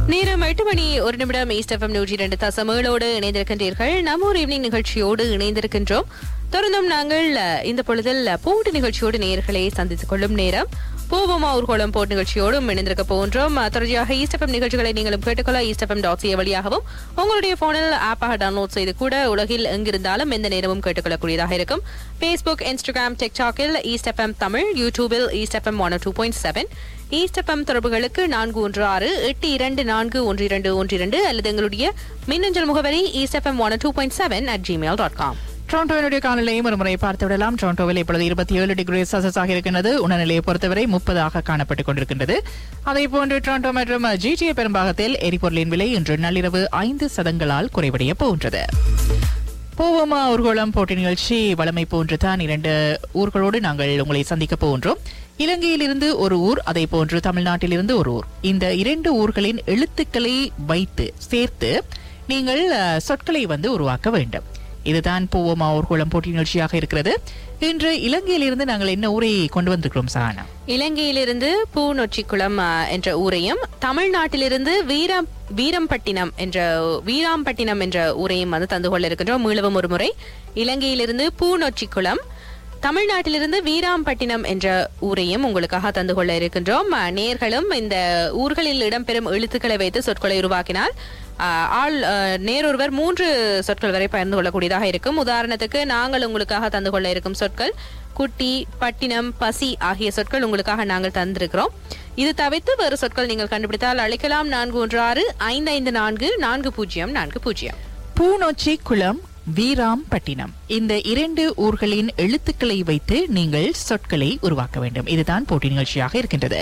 நேரம் எட்டு மணி ஒரு நிமிடம் ஈஸ்ட் எஃப்எம் நூற்றி இரண்டு தசமேளோடு இணைந்திருக்கின்றீர்கள் நம்ம ஒரு ஈவினிங் நிகழ்ச்சியோடு இணைந்திருக்கின்றோம் தொடர்ந்தும் நாங்கள் அஹ், இந்த பொழுதில் அஹ், போட்டி நிகழ்ச்சியோடு நேயர்களை சந்தித்துக் கொள்ளும் நேரம் பூவமா ஊர்கோளம் போட்டி நிகழ்ச்சியோடும் இணைந்திருக்க போன்றோம் அஹ், தொடர்ச்சியாக ஈஸ்ட் எஃப்எம் நிகழ்ச்சிகளை நீங்களும் கேட்டுக்கொள்ள ஈஸ்ட் எஃப்எம் டாட் சிஏ வழியாகவும் உங்களுடைய போனில் ஆப்பாக டவுன்லோட் செய்து கூட உலகில் எங்கிருந்தாலும் எந்த நேரமும் கேட்டுக்கொள்ளக்கூடியதாக இருக்கும் ஃபேஸ்புக் இன்ஸ்டாகிராம் டிக்டாக்கில் ஈஸ்ட் எஃப்எம் தமிழ் யூடியூபில் East FM one two point seven East FM தொடர்புகளுக்கு நான்கு ஒன்று ஆறு எட்டு இரண்டு நான்கு ஒன்று இரண்டு ஒன்று இரண்டு அல்லது எங்களுடைய மின்னஞ்சல் முகவரி East FM one two point seven at Gmail dot com டொரண்டோவினுடைய காலநிலையும் ஒரு முறை பார்த்து விடலாம் டொரண்டோவில் இப்பொழுது இருபத்தி ஏழு டிகிரி செல்சியஸ் ஆக இருக்கின்றது உணநிலையை பொறுத்தவரை முப்பதாக காணப்பட்டுக் கொண்டிருக்கின்றது அதே போன்று டொரண்டோ மற்றும் ஜிடிஏ பெரும்பாகத்தில் எரிபொருளின் விலை இன்று நள்ளிரவு ஐந்து சதங்களால் குறைவடைய போன்றது பூவமா ஊர்வலம் போட்டி நிகழ்ச்சி வளமை போன்று தான் இரண்டு ஊர்களோடு நாங்கள் உங்களை சந்திக்க போகின்றோம் இலங்கையிலிருந்து ஒரு ஊர் அதே போன்று தமிழ்நாட்டிலிருந்து ஒரு ஊர் இந்த இரண்டு ஊர்களின் எழுத்துக்களை வைத்து சேர்த்து நீங்கள் அஹ், சொற்களை வந்து உருவாக்க வேண்டும் இதுதான் பூவமா ஊர்வலம் போட்டி நிகழ்ச்சியாக இருக்கிறது இன்று இலங்கையிலிருந்து நாங்கள் என்ன ஊரை கொண்டு வந்திருக்கிறோம் சஹானா இலங்கையிலிருந்து பூநொச்சிக்குளம் அஹ், என்ற ஊரையும் தமிழ்நாட்டிலிருந்து வீரம் வீரம்பட்டினம் என்ற வீராம்பட்டினம் என்ற ஊரையும் வந்து தந்து கொள்ள இருக்கின்றோம் மீளவும் ஒரு முறை இலங்கையிலிருந்து பூநொச்சிக்குளம் தமிழ்நாட்டிலிருந்து வீராம்பட்டினம் என்ற ஊரையும் உங்களுக்காக தந்து கொள்ள இருக்கின்றோம் அஹ், நேர்களும் இந்த ஊர்களில் இடம்பெறும் எழுத்துக்களை வைத்து சொற்களை உருவாக்கினால் அஹ், ஆள் அஹ், நேரொருவர் மூன்று சொற்கள் வரை பகிர்ந்து கொள்ளக்கூடியதாக இருக்கும் உதாரணத்துக்கு நாங்கள் உங்களுக்காக தந்து கொள்ள இருக்கும் சொற்கள் குட்டி பட்டினம் பசி ஆகிய சொற்கள் உங்களுக்காக நாங்கள் தந்திருக்கிறோம் இது தவிர்த்து வேறு சொற்கள் நீங்கள் கண்டுபிடித்தால் அழைக்கலாம் நான்கு ஒன்று ஆறு ஐந்து ஐந்து நான்கு நான்கு பூஜ்ஜியம் நான்கு பூஜ்ஜியம் பூநொச்சி குளம் வீராம்பட்டினம் இந்த இரண்டு ஊர்களின் எழுத்துக்களை வைத்து நீங்கள் சொற்களை உருவாக்க வேண்டும் இதுதான் போட்டி நிகழ்ச்சியாக இருக்கின்றது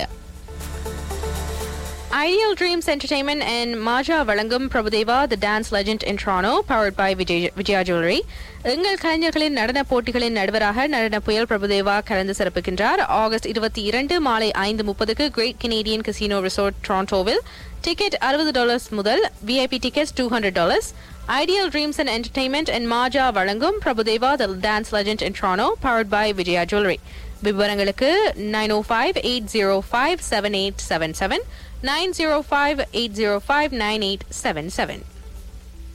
Ideal Dreams Entertainment and Maja வழங்கும் Prabhu Deva the dance legend in Toronto powered by Vijay Vijaya jewellery எங்கள் கலைஞர்களின் நடன போட்டிகளின் நடுவராக நடன புயல் பிரபுதேவா கலந்து சிறப்பிக்கின்றார் ஆகஸ்ட் இருபத்தி இரண்டு மாலை ஐந்து முப்பதுக்கு கிரேட் கெனேடியன் கசினோ ரிசோர்ட் டொரண்டோவில் டிக்கெட் அறுபது டாலர்ஸ் முதல் VIP tickets two hundred dollars ideal dreams and entertainment and மாஜா வழங்கும் Prabhu Deva the dance legend in Toronto powered by Vijaya jewellery விவரங்களுக்கு nine O five eight zero five seven eight seven seven nine zero five eight zero five nine eight seven seven